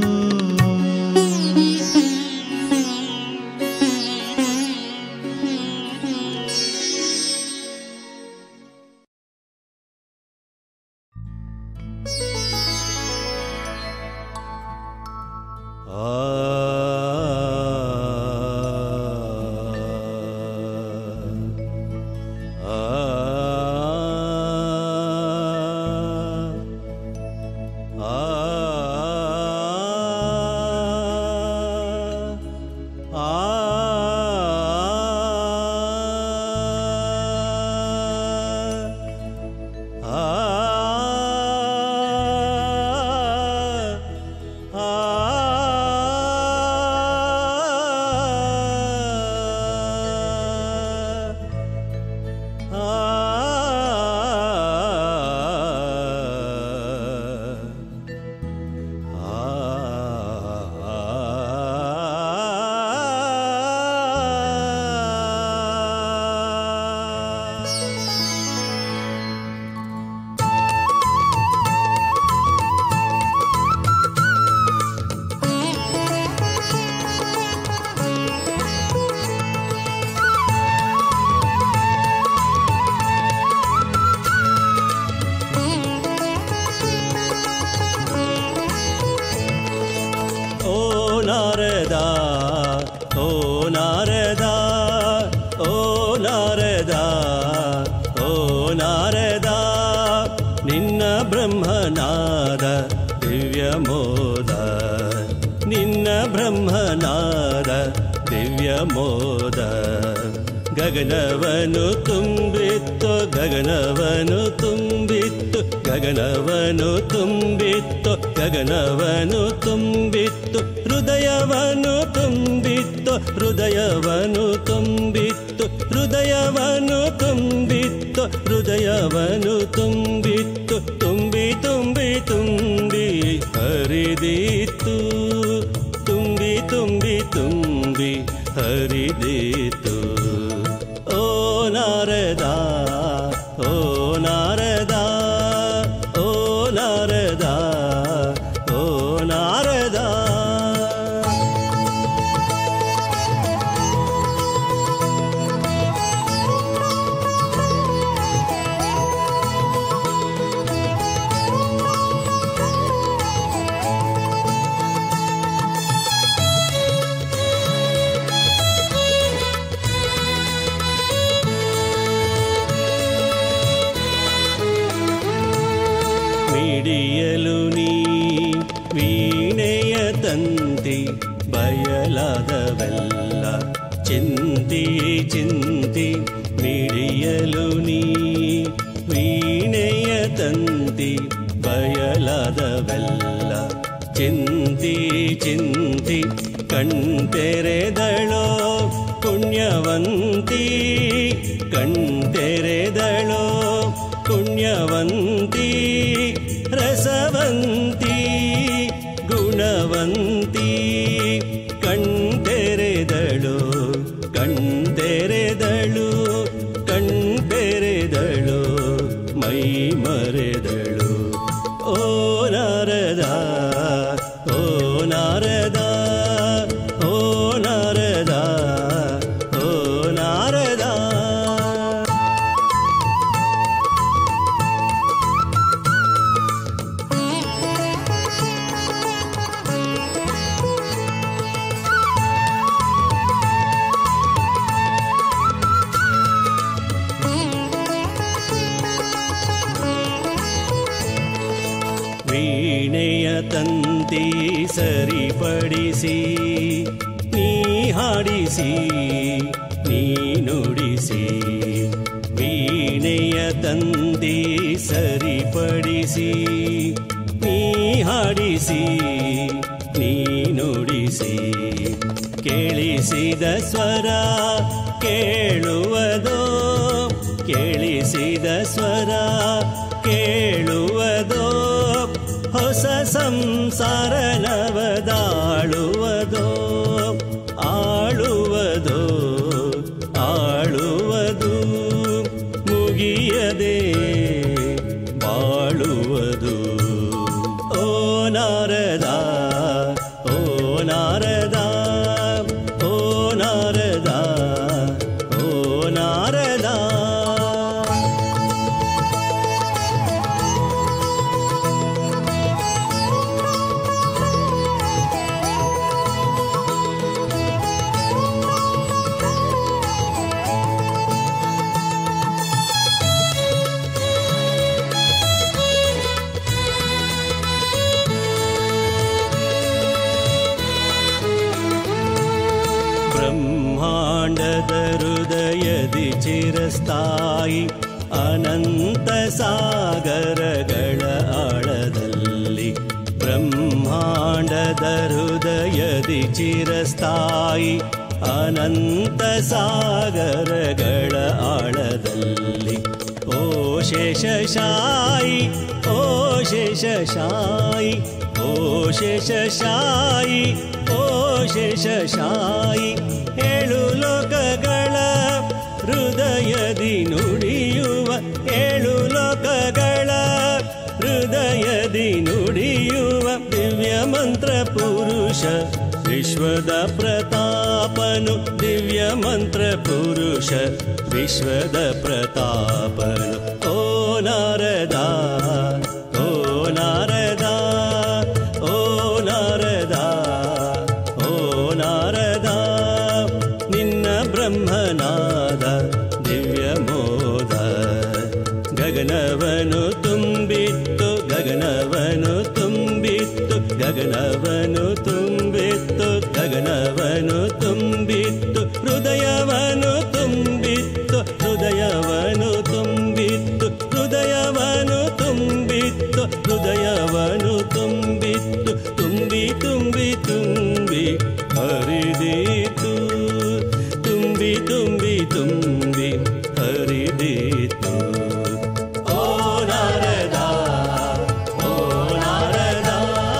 ಓ ನಾರದ ಓ ನಾರದ ಓ ನಾರದ ಓ ನಾರದ ನಿನ್ನ ಬ್ರಹ್ಮನಾದ ದಿವ್ಯ ಮೋದ ನಿನ್ನ ಬ್ರಹ್ಮನಾದ ದಿವ್ಯ ಮೋದ ಗಗನವನು ತುಂಬಿತ್ತು ಗಗನವನು ತುಂಬಿತ್ತು ಗಗನವನು ತುಂಬಿತ್ತು ಗಗನವನು ತುಂಬಿತ್ತು ಹೃದಯವನು ತುಂಬಿತ್ತು ಹೃದಯವನು ತುಂಬಿತ್ತು ಹೃದಯವನು ತುಂಬಿತ್ತು ಹೃದಯವನು ತುಂಬಿತ್ತು ತುಂಬಿ ತುಂಬಿ ತುಂಬಿ ಹರಿದಿತ್ತು ತುಂಬಿ ತುಂಬಿ ತುಂಬಿ ಹರಿದಿತ್ತು ಓ ನಾರದ ಓ ನಾರದ ಓ ನಾರದ ಓ ನಾರದ ಮಿಡಿಯಲು ನೀ ವೀಣೆಯ ತಂತಿ ಬಯಲಾದವೆಲ್ಲ ಚಿಂತಿ ಚಿಂತಿ ಮಿಡಿಯಲು ನೀ ವೀಣೆಯ ತಂತಿ ಬಯಲಾದವೆಲ್ಲ ಚಿಂತಿ ಚಿಂತಿ ಕಣ್ತೆರೆದಳೋ ಪುಣ್ಯವಂತಿ ಕಣ್ತೆರೆದಳೋ ಪುಣ್ಯವಂತಿ ರಸವಂತಿ ಗುಣವಂತಿ ಕಣ್ತೆರೆದಳು ಕಣ್ತೆರೆದಳು ಕಣ್ತೆರೆದಳು ಮೈ ಮರೆದಳು ಓ ನಾರದ ಓ ನಾರದ ಓ ನಾರದ ಓ ನಾರದ ವೀಣೆಯ ತಂತಿ ಸರಿಪಡಿಸಿ ನೀ ಹಾಡಿಸಿ ನೀ ನುಡಿಸಿ ವೀಣೆಯ ತಂತಿ ಸರಿಪಡಿಸಿ ನೀ ಹಾಡಿಸಿ ನೀ ನುಡಿಸಿ ಕೇಳಿಸಿದ ಸ್ವರ ಕೇಳುವುದೋ ಕೇಳಿಸಿದ ಸ್ವರ ಕೇಳುವುದೋ ಹೊಸ ಸಂಸಾರ ನವದಾಳುವುದೋ ಬ್ರಹ್ಮಾಂಡದ ಹೃದಯದಿ ಚಿರಸ್ಥಾಯಿ ಅನಂತ ಸಾಗರಗಳ ಆಳದಲ್ಲಿ ಬ್ರಹ್ಮಾಂಡದ ಹೃದಯದಿ ಚಿರಸ್ಥಾಯಿ ಅನಂತ ಸಾಗರಗಳ ಆಳದಲ್ಲಿ ಓ ಶೇಷಶಾಯಿ ಓ ಶೇಷಶಾಯಿ ಓ ಶೇಷಶಾಯಿ ಓ ಶೇಷಶಾಯಿ ಏಳು ಲೋಕಗಳ ಹೃದಯದಿ ನುಡಿಯುವ ಏಳು ಲೋಕಗಳ ಹೃದಯದಿ ನುಡಿಯುವ ದಿವ್ಯ ಮಂತ್ರ ಪುರುಷ ವಿಶ್ವದ ಪ್ರತಾಪನು ದಿವ್ಯ ಮಂತ್ರ ಪುರುಷ ವಿಶ್ವದ ಪ್ರತಾಪನು ಓ ನಾರದ ಓ ನಾರದ ಓ ನಾರದ ಓ ನಾರದ ನಿನ್ನ ಬ್ರಹ್ಮನಾದ ದಿವ್ಯ ಮೋದ ಗಗನವನು ತುಂಬಿತ್ತು ಗಗನವನು ತುಂಬಿತ್ತು ಗಗನವನು ತುಂಬಿತ್ತು ಗಗನವನು ತುಂಬಿತ್ತು ಹೃದಯವನು ತುಂಬಿತ್ತು ಹೃದಯವನು ತುಂಬಿತ್ತು ಹೃದಯವನು ತುಂಬಿತ್ತು ಹೃದಯವನು ತುಂಬಿತ್ತು ತುಂಬಿ ತುಂಬಿ ತುಂಬಿ ಹರಿದೀತು ತುಂಬಿ ತುಂಬಿ ತುಂಬಿ ಹರಿದೀತು ಓ ನಾರದ ಓ ನಾರದ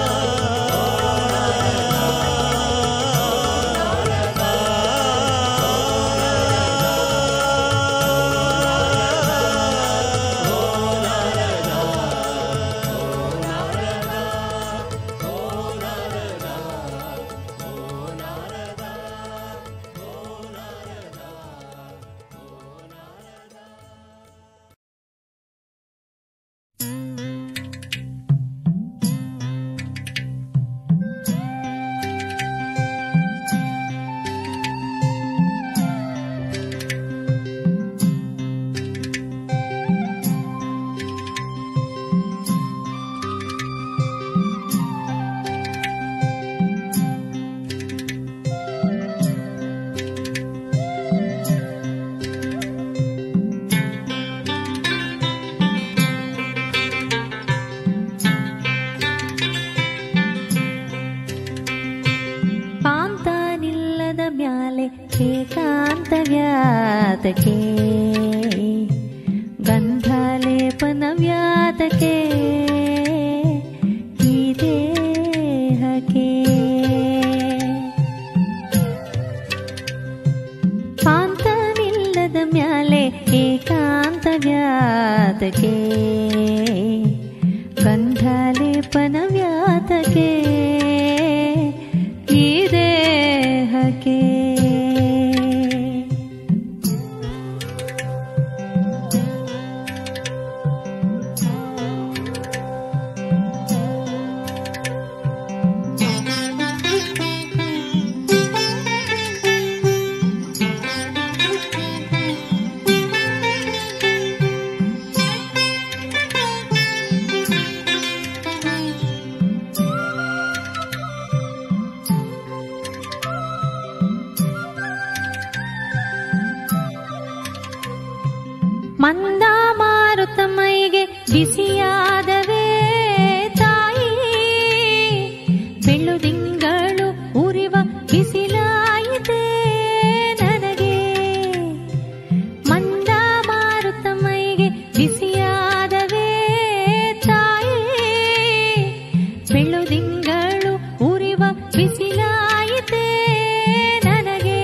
ಪಾಂತಾನಿಲ್ಲದ ಮ್ಯಾಲೆ ಏಕಾಂತ ವ್ಯಾತಕೆ ಗಂಧಾಲೇಪನ ವ್ಯಾತಕೆ ಈ ದೇಹಕ್ಕೆ ಪಾಂತಾನಿಲ್ಲದ ಮ್ಯಾಲೆ ಏಕಾಂತ ವ್ಯಾತಕೆ ಗಂಧಾಲೇಪನ ವ್ಯಾತಕೆ ಈ ದೇಹಕ್ಕೆ ಮಂದ ಮಾರುತ ಮೈಗೆ ಬಿಸಿಯಾದವೇ ತಾಯಿ ಬೆಳ್ಳುದಿಂಗಳು ಉರಿವ ಬಿಸಿಲಾಯಿತೆ ನನಗೆ ಮಂದ ಮಾರುತ ಮೈಗೆ ಬಿಸಿಯಾದವೇ ತಾಯಿ ಬೆಳ್ಳುದಿಂಗಳು ಉರಿವ ಬಿಸಿಲಾಯಿತೆ ನನಗೆ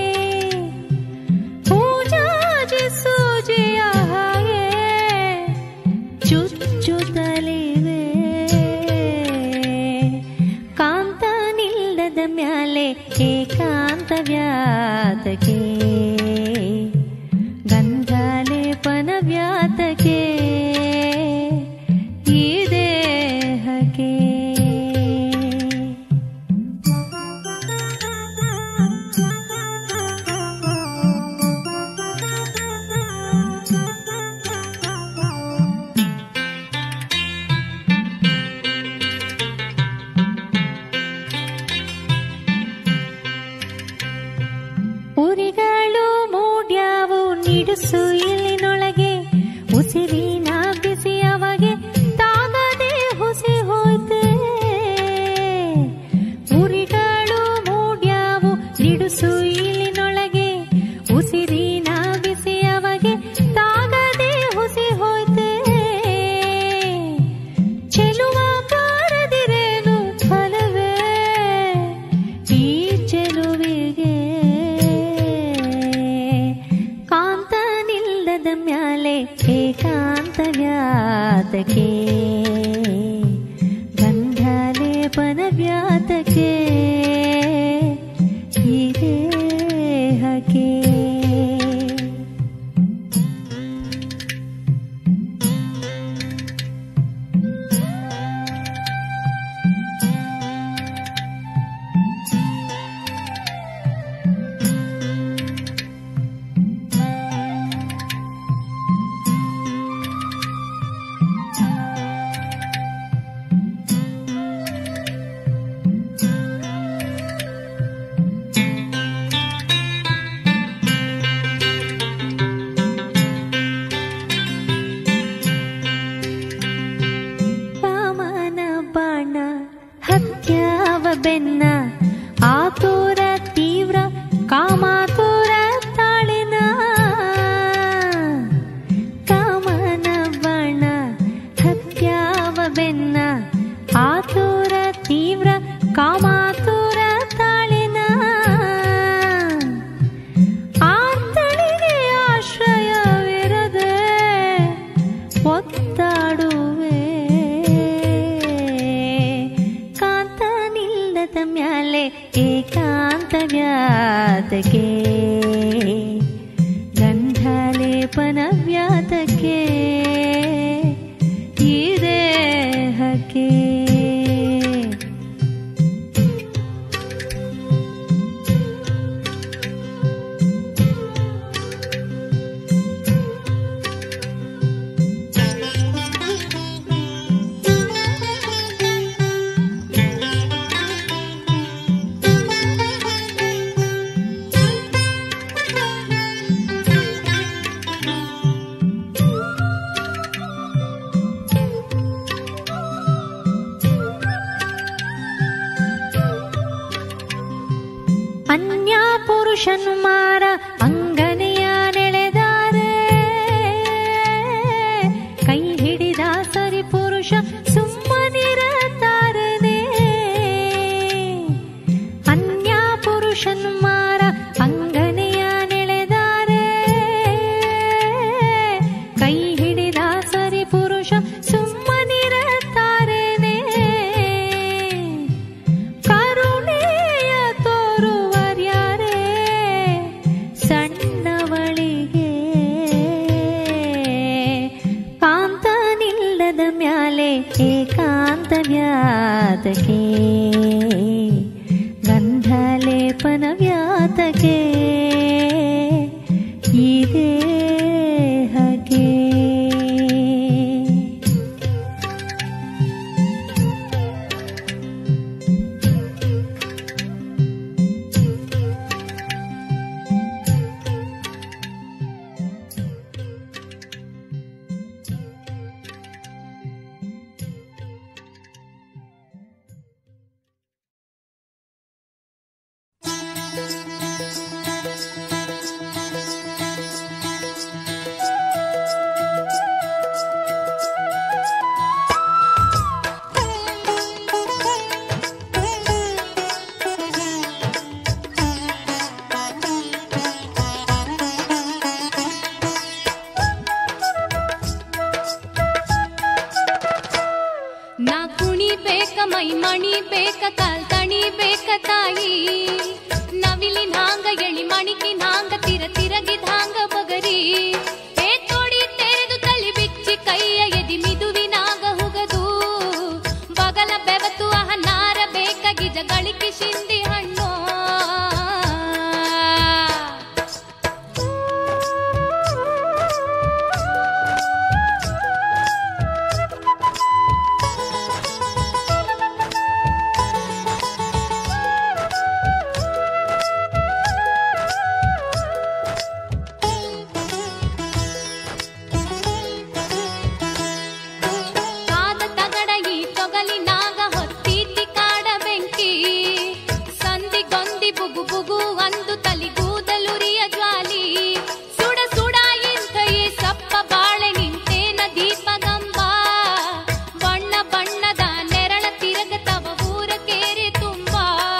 ಪೂಜಾಜಿ ಸೂಜಿಯ ಹಾಗೆ ಚುಚ್ಚುತ್ತಲಿವೆ ಕಾಂತ ನಿಲ್ಲದ ಮ್ಯಾಲೆ ಏಕಾಂತ ವ್ಯಾತಕೆ ಗಂಧಾಲೇಪನ ವ್ಯಾತಕೆ ಈ ದೇಹಕ್ಕೆ ಉರಿಗಳು ನಿಡುಸು ಇಲ್ಲಿನೊಳಗೆ ಉಸಿರಿನ ಬಿಸಿಯವಗೆ ತಾಗದೆ ಹುಸಿ ಹೋಯ್ತೆ ಉರಿಗಳು ಮೂಡ್ಯಾವು ನಿಡುಸು ಇಲ್ಲಿನೊಳಗೆ ಉಸಿರಿನ ಬಿಸಿಯವಗೆ ತಾಗದೆ ಹುಸಿ ಹೋಯ್ತೆ ಚೆಲುವ ಬಾರದಿರೇನು ಫಲವೇ ಈ ಚೆಲುವಿಗೆ ಕಾಂತ ನಿಲ್ಲದ ಮ್ಯಾಲೆ ಏಕಾಂತ ವ್ಯಾತಕೆ ಗಂಧಲೇಪನ ವ್ಯಾತಕೆ ಈ ದೇಹಕ್ಕೆ ವಾಮನ ಬಾಣ ಹತ್ಯಾವ ಬೆನ್ನ ಆತುರ ತೀವ್ರ ಕಾಮಾತುರ ತಾಳಿನ ಕಾಮನ ಬಾಣ ಹತ್ಯಾವ ಬೆನ್ನ ಆತುರ ತೀವ್ರ ಕಾಮಾತುರ ತಾಳಿನ ಆತಳಿಗೆ ಆಶ್ರಯವಿರದೆ ಒತ್ತಾಡುವೆ ಕಾಂತ ನಿಲ್ಲದ ಮ್ಯಾಲೆ ಏಕಾಂತ ವ್ಯಾತಕೆ ಗಂಧಲೇಪನ ವ್ಯಾತಕೆ ಈ ದೇಹಕ್ಕೆ ಅನ್ಯ ಪುರುಷನು ಮಾರ ಅಂಗನೆಯ ನೆಳೆದಾರೆ ಕೈ ಹಿಡಿದ ಸರಿ ಪುರುಷ ಸುಮ್ಮನಿರತಾರನೆ ಅನ್ಯ ಪುರುಷನು ಮಾರ ಅಂಗನೆಯ ನೆಳೆದಾರೆ ಕೈ ಹಿಡಿದ ಸರಿ ಪುರುಷ ಸುಮ್ಮನಿರತಾರನೆ ಕರುಣೆಯ ತೋರುವರ್ಯಾರೇ ಸಣ್ಣವಳಿಗೆ ಕಾಂತ ನಿಲ್ಲದ ಮ್ಯಾಲೆ ಏಕಾಂತ ವ್ಯಾತಕೆ ಗಂಧಲೇಪನ ವ್ಯಾತಕೆ ಈ ದೇಹಕ್ಕೆ ನಾ ಕುಣಿಬೇಕ ಮೈ ಮಣಿ ಬೇಕ ಕಾಲ್ ತಣಿ ಬೇಕ ತಾಯಿ ನವಿಲಿನ ಹಾಂಗ ಎಳಿ ಮಣಿಕಿನ ಹಾಂಗ ತಿರ ತಿರಗಿದ ಹಾಂಗ ಬಗರಿ ಏ ತೋಡಿ ತೆರೆದು ತಳಿ ಬಿಚ್ಚಿ ಕೈಯ ಎದಿ ಮಿದುವಿನಾಗ ಹುಗದು ಬಗಲ ಬೆವತು ಅಹನಾರ ಬೇಕ ಗಿಜ ಗಳಿಕೆ ಶಿಂದಿ ಹಣ್ಣು ಅಂದು ತಲಿಗೂದಲುರಿಯ ಜ್ವಾಲಿ ಸುಡ ಸುಡ ಇಂಥ ಈ ಸಪ್ಪ ಬಾಳೆ ನಿಂತೇನ ದೀಪಗಂಬ ಬಣ್ಣ ಬಣ್ಣದ ನೆರಳ ತಿರಗತವ ಊರ ಕೇರಿ ತುಂಬಾ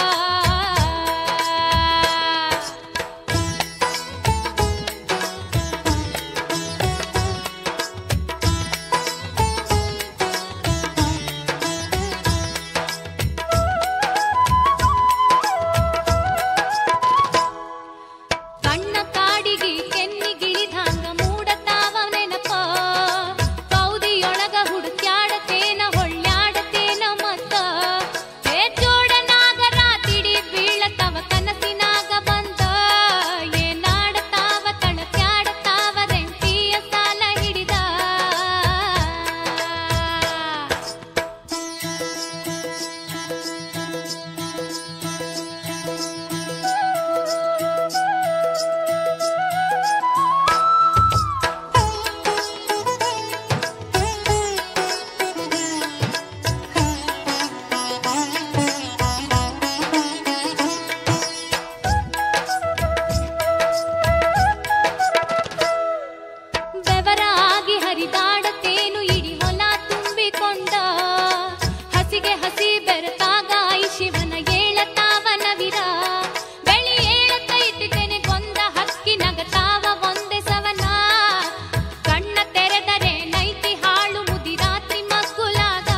ಕಣ್ಣ ಕಾಡಿಗೆ ಕೆನ್ನಿಗಿಳಿದಂಗ ಮೂಡತಾವ ನೆನಪ ಕೌದಿಯೊಳಗ ಹುಡುಕ್ಯಾಡತೇನ ಹೊಳ್ಳ್ಯಾಡತೇನ ಮತ್ತ ಏ ಜೋಡನಾಗ ರಾತಿಡಿ ಬೀಳತವ ಕನಸಿನಾಗ ಬಂದ ಏನಾಡತಾವ ತಳಕ್ಯಾಡತಾವ ರೆಂಟಿಯ ಸಾಲ ಹಿಡಿದ ಬೆವರಾಗಿ ಹರಿದಾಡತೇನು ಇಡಿ ಹೊಲ ತುಂಬಿಕೊಂಡ ಹಸಿಗೆ ಹಸಿ ಬೆರತಾಗ ಐ ಶಿವನ ಏಳತಾವ ನವಿರ ಬೆಳಿ ಏಳತೈತಿ ತೆನೆಗೊಂದ ಹಕ್ಕಿ ನಗತಾವ ಒಂದೆ ಸವನ ಕಣ್ಣ ತೆರೆದರೆ ನೈತಿ ಹಾಳು ಮುದಿರಾತ್ರಿ ಮಗ್ಗುಲಾಗ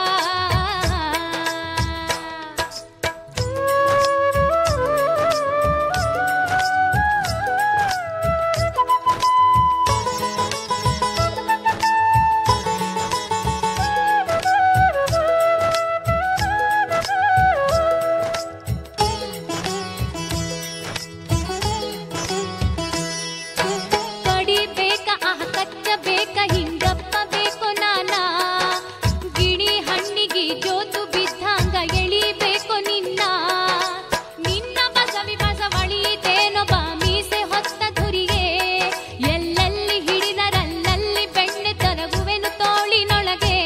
ಕಡಿಬೇಕ ಆಹ ಕಚ್ಚಬೇಕ ಹಿಂಗಪ್ಪ ಬೇಕು ನಾನಾ ಗಿಣಿ ಹಣ್ಣಿಗೆ ಜೋತು ಬಿದ್ದಂಗ ಎಳಿಬೇಕು ನಿನ್ನ ನಿನ್ನ ಬಸವಿ ಬಸವಳಿತೇನೋ ಬಾ ಮೀಸೆ ಹೊತ್ತ ಧುರಿಗೆ ಎಲ್ಲೆಲ್ಲಿ ಹಿಡಿದರಲ್ಲಲ್ಲಿ ಬೆಣ್ಣೆ ತರಗುವೆನು ತೋಳಿನೊಳಗೆ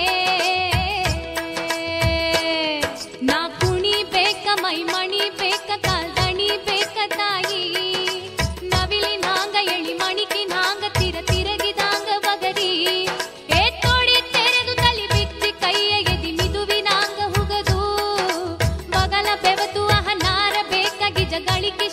ನಾ ಕುಣಿ ಬೇಕ ಮೈ ಮಣಿ ಬೇಕ ಕಾಲ್ದಣಿ ಬೇಕ ತಾಯಿ ನವಿಲಿನಾಂಗ ಎಳಿ ಮಣಿಕಿನಾಂಗ ತಿರ ತಿರಗಿದಾಂಗ ಬಗರಿ ಏ ತೋಡಿ ತೆರೆದು ತಲಿ ಬಿಚ್ಚಿ ಕೈಯ ಎದಿ ಮಿದುವಿನಾಂಗ ಹುಗದು ಬಗಲ ಬೆವತು ಅಹನಾರ ಬೇಕ ಗಿಜ ಗಳಿಕೆ